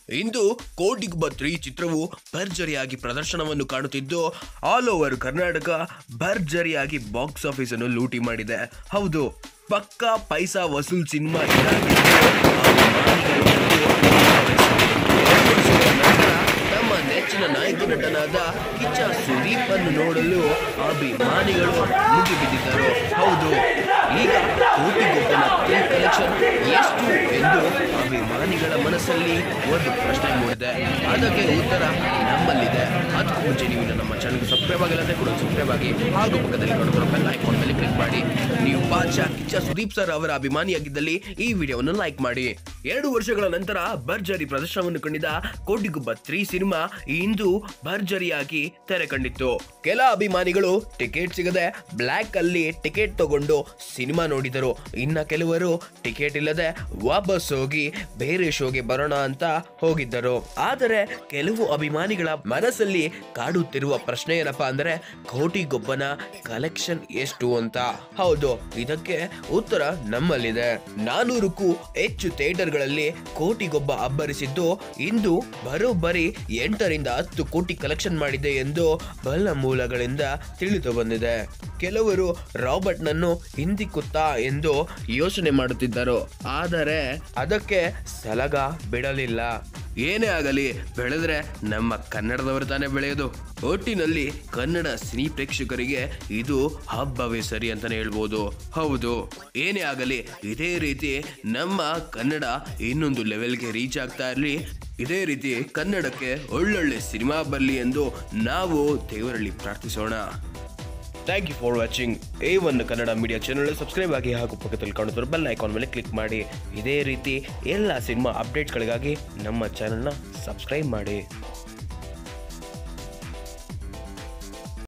ಇಂದು ಕೋಟಿಗುಬ್ಬ three ಚಿತ್ರವು ಭರ್ಜರಿಯಾಗಿ ಪ್ರದರ್ಶನವನ್ನು ಕಾಣುತ್ತಿದ್ದು ಆಲ್ ಓವರ್ ಕರ್ನಾಟಕ ಭರ್ಜರಿಯಾಗಿ ಬಾಕ್ಸ್ ಆಫೀಸ್ ಅನ್ನು ಲೂಟಿ ಮಾಡಿದೆ ಹೌದು ಪಕ್ಕಾ ಪೈಸಾ ವಸೂಲ್ ಸಿನಿಮಾ ಇದಾಗಿದ್ದು ನಮ್ಮ ನೆಚ್ಚಿನ ನಾಯಕ ನಟನಾದ ಕಿಚ್ಚ ಸುದೀಪ್ ಅನ್ನು ನೋಡಲು ಅಭಿಮಾನಿಗಳು ಮುಗಿಬಿದ್ದಿದ್ದರು ಹೌದು ಈಗ ಕೋಟಿಗೊಬ್ಬನ ಪ್ರಿಂಟ್ ಕಲೆಕ್ಷನ್ ಎಷ್ಟು ಎಂದು ಅಭಿಮಾನಿಗಳ ಮನಸ್ಸಲ್ಲಿ ಒಂದು ಪ್ರಶ್ನೆ ಮೂಡಿದೆ ಅದಕ್ಕೆ ಉತ್ತರ ನಮ್ಮಲ್ಲಿದೆ ಅದಕ್ಕೂ ಮುಂಚೆ ನೀವು ಇನ್ನು ನಮ್ಮ ಚಾನಲ್ಗೆ ಸಬ್ಸ್ಕ್ರೈಬ್ ಆಗಿಲ್ಲ ಅಂದ್ರೆ ಕೂಡ ಸಬ್ಸ್ಕ್ರೈಬ್ ಆಗಿ ಹಾಗೂ ಪಕ್ಕದಲ್ಲಿ ನೋಡಿದ್ರೆ ಬೆಲ್ ಐಕಾನ್ ಮೇಲೆ ಕ್ಲಿಕ್ ಮಾಡಿ ನೀವು ಬಾದ್ಶಾ ಕಿಚ್ಚ ಸುದೀಪ್ ಸರ್ ಅವರ ಅಭಿಮಾನಿಯಾಗಿದ್ದಲ್ಲಿ ಈ ವಿಡಿಯೋವನ್ನು ಲೈಕ್ ಮಾಡಿ ಎರಡು ವರ್ಷಗಳ ನಂತರ ಭರ್ಜರಿ ಪ್ರದರ್ಶನವನ್ನು ಕಂಡಿದ್ದ ಕೋಟಿಗುಬ್ಬ ತ್ರೀ ಸಿನಿಮಾ ಇಂದು ಭರ್ಜರಿಯಾಗಿ ತೆರೆ ಕಂಡಿತ್ತು ಕೆಲ ಅಭಿಮಾನಿಗಳು ಟಿಕೆಟ್ ಸಿಗದೆ ಬ್ಲ್ಯಾಕ್ ಅಲ್ಲಿ ಟಿಕೆಟ್ ತಗೊಂಡು ಸಿನಿಮಾ ನೋಡಿದರು ಇನ್ನ ಕೆಲವರು ಟಿಕೆಟ್ ಇಲ್ಲದೆ ವಾಪಸ್ ಹೋಗಿ ಬೇರೆ ಶೋಗೆ ಬರೋಣ ಅಂತ ಹೋಗಿದ್ದರು ಆದರೆ ಕೆಲವು ಅಭಿಮಾನಿಗಳ ಮನಸ್ಸಲ್ಲಿ ಕಾಡುತ್ತಿರುವ ಪ್ರಶ್ನೆ ಏನಪ್ಪಾ ಅಂದ್ರೆ ಕೋಟಿಗೊಬ್ಬನ ಕಲೆಕ್ಷನ್ ಎಷ್ಟು ಅಂತ ಹೌದು ಇದಕ್ಕೆ ಉತ್ತರ ನಮ್ಮಲ್ಲಿದೆ ನಾನೂರಕ್ಕೂ ಹೆಚ್ಚು ಥಿಯೇಟರ್ಗಳಲ್ಲಿ ಕೋಟಿಗೊಬ್ಬ ಅಬ್ಬರಿಸಿದ್ದು ಇಂದು ಬರೋಬ್ಬರಿ ಎಂಟರಿಂದ ಹತ್ತು ಕೋಟಿ ಕಲೆಕ್ಷನ್ ಮಾಡಿದೆ ಎಂದು ಬಲ್ಲ ಮೂಲಗಳಿಂದ ತಿಳಿದು ಬಂದಿದೆ ಕೆಲವರು ರಾಬರ್ಟ್ ನನ್ನು ಹಿಂದಿಕ್ಕುತ್ತಾ ಎಂದು ಯೋಚನೆ ಮಾಡುತ್ತಿದ್ದರು ಆದರೆ ಅದಕ್ಕೆ ಸಲಗ ಬಿಡಲಿಲ್ಲ ಏನೇ ಆಗಲಿ ಬೆಳೆದ್ರೆ ನಮ್ಮ ಕನ್ನಡದವರು ತಾನೇ ಬೆಳೆಯೋದು ಒಟ್ಟಿನಲ್ಲಿ ಕನ್ನಡ ಸಿನಿ ಪ್ರೇಕ್ಷಕರಿಗೆ ಇದು ಹಬ್ಬವೇ ಸರಿ ಅಂತಾನೆ ಹೇಳ್ಬೋದು ಹೌದು ಏನೇ ಆಗಲಿ ಇದೇ ರೀತಿ ನಮ್ಮ ಕನ್ನಡ ಇನ್ನೊಂದು ಲೆವೆಲ್ಗೆ ರೀಚ್ ಆಗ್ತಾ ಇರಲಿ ಇದೇ ರೀತಿ ಕನ್ನಡಕ್ಕೆ ಒಳ್ಳೊಳ್ಳೆ ಸಿನಿಮಾ ಬರಲಿ ಎಂದು ನಾವು ದೇವರಲ್ಲಿ ಪ್ರಾರ್ಥಿಸೋಣ thank you for watching A one Kannada media channel subscribe ಆಗಿ ಹಾಗೂ ಪಕ್ಕದಲ್ಲಿ ಕಾಣುತ್ತಿರೋ ಬೆಲ್ ಐಕಾನ್ ಮೇಲೆ ಕ್ಲಿಕ್ ಮಾಡಿ ಇದೇ ರೀತಿ ಎಲ್ಲ ಸಿನಿಮಾ ಅಪ್ಡೇಟ್ಗಳಿಗಾಗಿ ನಮ್ಮ ಚಾನಲ್ನ ಸಬ್ಸ್ಕ್ರೈಬ್ ಮಾಡಿ